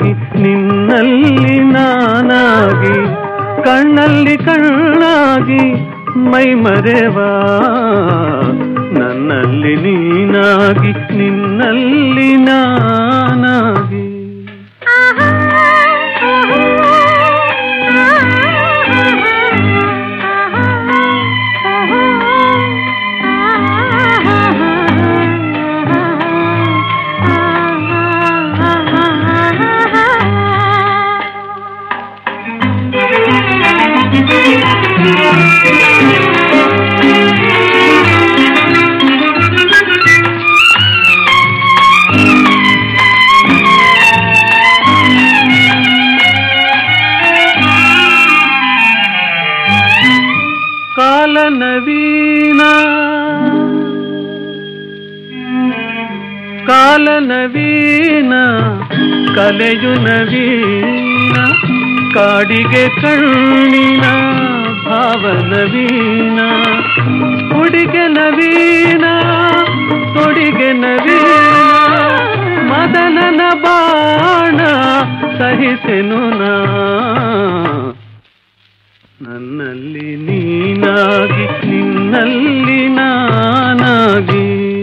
ನೀನಾಗಿ ನಿನ್ನಲ್ಲಿ ನಾನಾಗಿ ಕಣ್ಣಲ್ಲಿ ಕಣ್ಣಾಗಿ ಮೈ ಮರೆವಾ ನನ್ನಲ್ಲಿ ನೀನಾಗಿ ನಿನ್ನಲ್ಲಿ ನಾನಾಗಿ ಕಾಲ ನವೀನ ಕಾಲ ನವೀನ ಕಲೆಯು ನವೀನ ಕಾಡಿಗೆ ಕಣ್ಣಿನ ಭಾವ ನವೀನ ಹುಡುಗೆ ನವೀನ ತೊಡಿಗೆ ನವೀನ ಮದನನ ಬಾಣ ಸಹಿಸೆನು ನಾ ನನ್ನಲ್ಲಿ ನೀನಾಗಿ ನಿನ್ನಲ್ಲಿ ನಾನಾಗಿ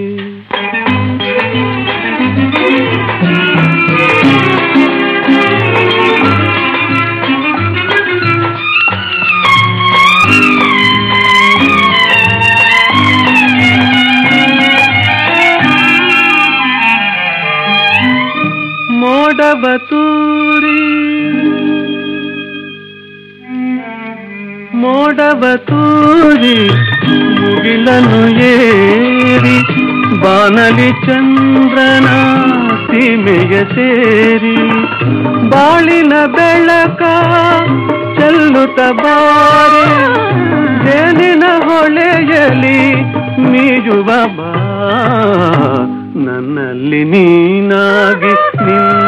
ಮೋಡವ ತೂರಿ ಮೋಡವ ತೂರಿ ಮುಗಿಲನು ಏರಿ ಬಾನಲಿ ಚಂದ್ರನ ಸೀಮೆಯ ಸೇರಿ ಬಾಳಿನ ಬೆಳಕ ಚೆಲ್ಲುತ್ತ ಬಾರೆ ಜೇನಿನ ಹೊಳೆಯಲಿ ಮೀಯುವ ಬಾ ನನ್ನಲ್ಲಿ ನೀನಾಗಿ ನಿನ್ನ